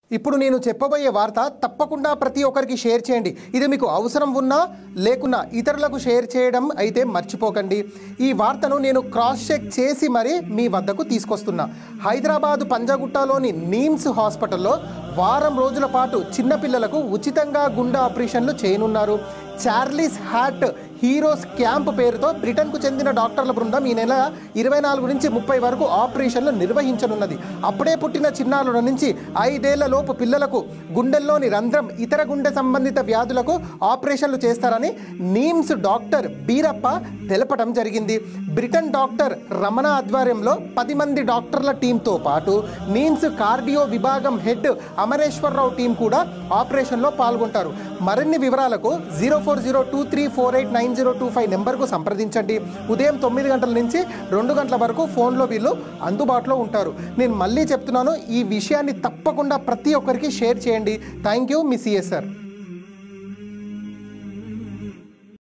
ఇప్పుడు నేను చెప్పబోయే వార్త తప్పకుండా ప్రతి ఒక్కరికి షేర్ చేయండి ఇది మీకు అవసరం ఉన్నా లేకున్నా ఇతరులకు షేర్ చేయడం అయితే మర్చిపోకండి ఈ వార్తను నేను క్రాస్ చెక్ చేసి మరీ మీ వద్దకు తీసుకొస్తున్నా హైదరాబాద్ పంజాగుట్టలోని నీమ్స్ హాస్పిటల్లో వారం రోజుల పాటు చిన్నపిల్లలకు ఉచితంగా గుండె ఆపరేషన్లు చేయనున్నారు చార్లీస్ హ్యాట్ హీరోస్ క్యాంప్ పేరుతో బ్రిటన్కు చెందిన డాక్టర్ల బృందం ఈ నెల ఇరవై నాలుగు నుంచి ముప్పై వరకు ఆపరేషన్లు నిర్వహించనున్నది అప్పుడే పుట్టిన చిన్నారుల నుంచి ఐదేళ్ల లోపు పిల్లలకు గుండెల్లోని రంధ్రం ఇతర గుండె సంబంధిత వ్యాధులకు ఆపరేషన్లు చేస్తారని నీమ్స్ డాక్టర్ బీరప్ప తెలపడం జరిగింది బ్రిటన్ డాక్టర్ రమణ ఆధ్వర్యంలో పది మంది డాక్టర్ల టీంతో పాటు నీమ్స్ కార్డియో విభాగం హెడ్ అమరేశ్వరరావు టీం కూడా ఆపరేషన్లో పాల్గొంటారు మరిన్ని వివరాలకు zero four zero two three four eight nine zero two five నెంబర్కు సంప్రదించండి ఉదయం తొమ్మిది గంటల నుంచి రెండు గంటల వరకు ఫోన్లో వీళ్ళు అందుబాటులో ఉంటారు నేను మళ్ళీ చెప్తున్నాను ఈ విషయాన్ని తప్పకుండా ప్రతి ఒక్కరికి షేర్ చేయండి థ్యాంక్ యూ మీ సిఎస్ఆర్